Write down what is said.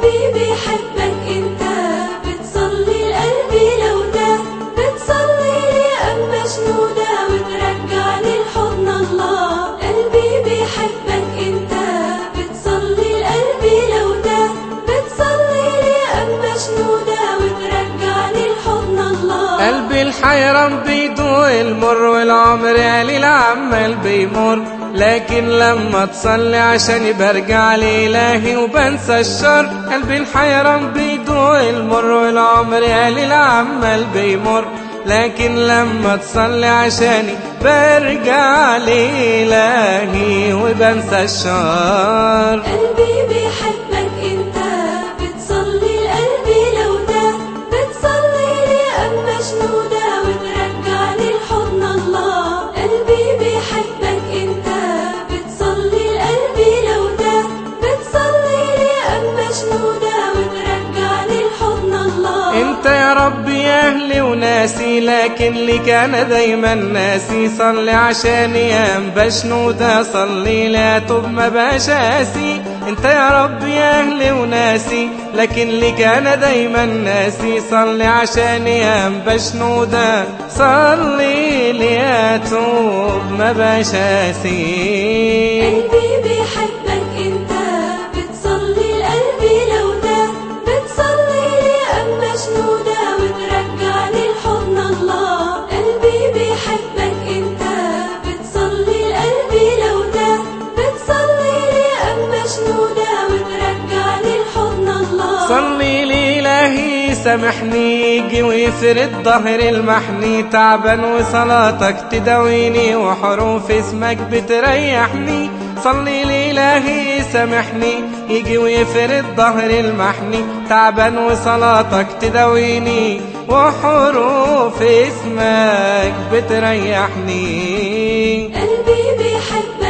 قلبي بيحبك انت بتصلي لقلبي لو ده بتصلي لي ام مشنودة وترجعني لحضن الله قلبي بيحبك انت بتصلي لقلبي لو ده بتصلي لي ام مشنودة وترجعني لحضن الله قلبي الحيران بيدوق المر والعمر قليل عمال بيمر لكن لما تصلي عشاني برجع لإلهي وبنسى الشر قلبي الحيران بيدوق المر والعمر قليل عمال بيمر لكن لما تصلي عشاني برجع لإلهي وبنسى الشر قلبي بيحبك انت بتصلي لقلبي لو ده بتصلي لي ام مشنودة وترجعني لحضن الله قلبي بيحبك انت بتصلي لقلبي لو ده بتصلي لي ام مشنودة وترجعني لحضن الله انت يا رب يا اهلي وناسي لكن لك انا دايما ناسي صلي عشاني يا بشنودة صلي لا تب ما بقاش قاسي انت يا رب يا اهلي وناسي لكن لك انا دايما ناسي صلي عشاني يا بشنودة صلي لي اتوب ما بقاش قاسي قلبي بيحبك انت بتصلي لقلبي لو ده بتصلي لي ام مشنودة وترجعني لحضن الله قلبي بيحبك انت بتصلي لقلبي لو ده بتصلي لي ام مشنودة وترجعني لحضن الله صلي لي إلهي سامحني يجي ويفرد ظهر المحني تعبان وصلاتك تداويني وحروف اسمك بتريحني صلي لي إلهي سامحني يجي ويفرد ظهر المحني تعبان وصلاتك تداويني وحروف اسمك بتريحني قلبي بيحبك